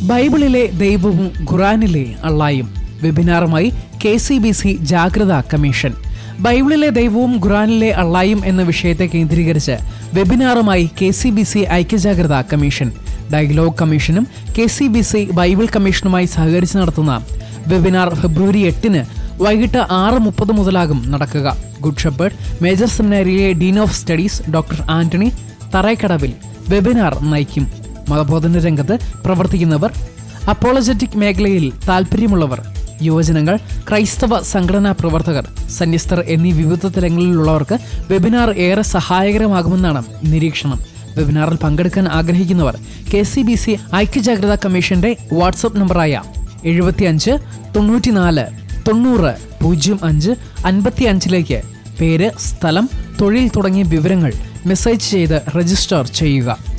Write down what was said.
ബൈബിളിലെ ദൈവവും ഖുറാനിലെ അള്ളായും വെബിനാറുമായി കെ സി ബി സി ജാഗ്രതാ കമ്മീഷൻ ബൈബിളിലെ ദൈവവും ഖുറാനിലെ അള്ളായും എന്ന വിഷയത്തെ കേന്ദ്രീകരിച്ച് വെബിനാറുമായി കെ സി ബി സി ഐക്യജാഗ്രതാ കമ്മീഷൻ ഡയലോഗ് കമ്മീഷനും K C B C Bible കമ്മീഷനുമായി സഹകരിച്ച് നടത്തുന്ന വെബിനാർ ഫെബ്രുവരി എട്ടിന് വൈകിട്ട് ആറ് മുപ്പത് മുതലാകും നടക്കുക ഗുഡ് ഷെപ്പേർഡ് മേജർ സെമിനാരിയിലെ dean of studies doctor Antony തറൈക്കടവിൽ വെബിനാർ നയിക്കും മതബോധന രംഗത്ത് പ്രവർത്തിക്കുന്നവർ അപ്പോളജറ്റിക് മേഖലയിൽ താല്പര്യമുള്ളവർ യുവജനങ്ങൾ ക്രൈസ്തവ സംഘടനാ പ്രവർത്തകർ സന്യസ്തർ എന്നീ വിവിധ തലങ്ങളിലുള്ളവർക്ക് വെബിനാർ ഏറെ സഹായകരമാകുമെന്നാണ് നിരീക്ഷണം വെബിനാറിൽ പങ്കെടുക്കാൻ ആഗ്രഹിക്കുന്നവർ കെ സി ബി സി ഐക്യജാഗ്രതാ കമ്മീഷന്റെ വാട്സപ്പ് നമ്പറായ എഴുപത്തിയഞ്ച് തൊണ്ണൂറ്റിനാല് തൊണ്ണൂറ് പൂജ്യം അഞ്ച് അൻപത്തി അഞ്ചിലേക്ക് പേര് സ്ഥലം തൊഴിൽ തുടങ്ങിയ വിവരങ്ങൾ മെസ്സേജ് ചെയ്ത് രജിസ്റ്റർ ചെയ്യുക